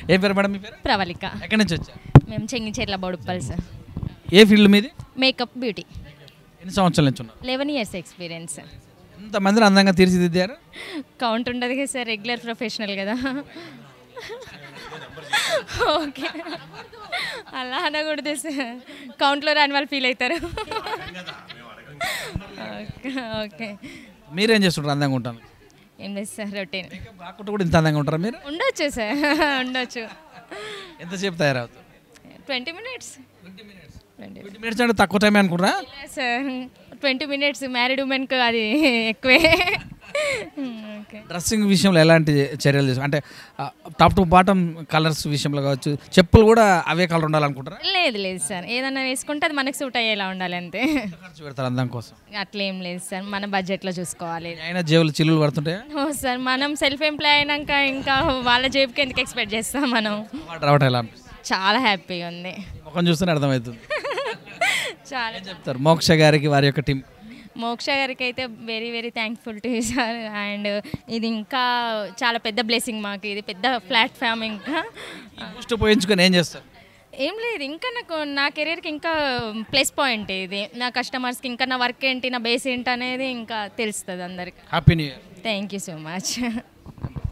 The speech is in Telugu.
ఏ పేరు మేడం మీ పేరు ప్రవళిక ఎక్కడి నుంచి వచ్చారు మేము చెంగిచెర్ల బొడుప్పల్ సార్ ఏ ఫీల్డ్ మీది మేకప్ బ్యూటీ ఎన్ని సంవత్సరాల నుంచి ఉన్నారు లెవెన్ ఇయర్స్ ఎక్స్పీరియన్స్ ఎంతమందిని అందంగా తీర్చిదిద్దారు కౌంట్ ఉండదు కదా సార్ రెగ్యులర్ ప్రొఫెషనల్ కదా ఓకే అలా అనకూడదు సార్ కౌంట్లో రాని వాళ్ళు ఫీల్ అవుతారు ఓకే ఓకే మీరేం చేస్తుంటారు అందంగా ఉంటాను ఏం లేదు సార్ రొటీన్ కాకుండా కూడా ఇంత అందంగా ఉంటారా మీరు ఉండొచ్చు సార్ ఉండొచ్చు ఎంతసేపు తయారవుతారు twenty minutes twenty twenty minutes అంటే తక్కువ టైం అనుకుంటారా సార్ ట్వంటీ మినిట్స్ మ్యారీడ్ ఉమెన్కి అది ఎక్కువే ఓకే డ్రెస్సింగ్ విషయంలో ఎలాంటి చర్యలు తీసుకు అంటే టాప్ టు బాటమ్ కలర్స్ విషయంలో కావచ్చు చెప్పులు కూడా అవే కలర్ ఉండాలనుకుంటారా లేదు లేదు సార్ ఏదన్నా వేసుకుంటే అది మనకు సూట్ అయ్యేలా ఉండాలి అంతే ఎంత ఖర్చు పెడతారు అందం కోసం అట్లేం లేదు సార్ మన బడ్జెట్లో చూసుకోవాలి అయినా జేబులు చిల్లులు పడుతుంటాయా ఓ సార్ మనం సెల్ఫ్ ఎంప్లాయ్ అయినాక ఇంకా వాళ్ళ జేబుకి ఎందుకు ఎక్స్పెక్ట్ చేస్తాం మనం మాట రావటం ఎలా అనిపిస్తుంది చాలా హ్యాపీగా ఉంది ముఖం చూస్తేనే అర్థమవుతుంది చాలా ఏం చెప్తారు మోక్ష గారికి వారి యొక్క టీం మోక్ష గారికి అయితే very very thankful to sir and ఇది ఇంకా చాలా పెద్ద బ్లెస్సింగ్ మాకు ఇది పెద్ద ప్లాట్ఫామ్ ఇంకా బూస్ట్ పోయించుకొని ఏం చేస్తారు ఏం లేదు ఇంకా నాకు నా కెరీర్కి ఇంకా ప్లస్ పాయింట్ ఇది నా కస్టమర్స్కి ఇంకా నా వర్క్ ఏంటి నా బేస్ ఏంటి అనేది ఇంకా తెలుస్తుంది అందరికి happy new year thank you so much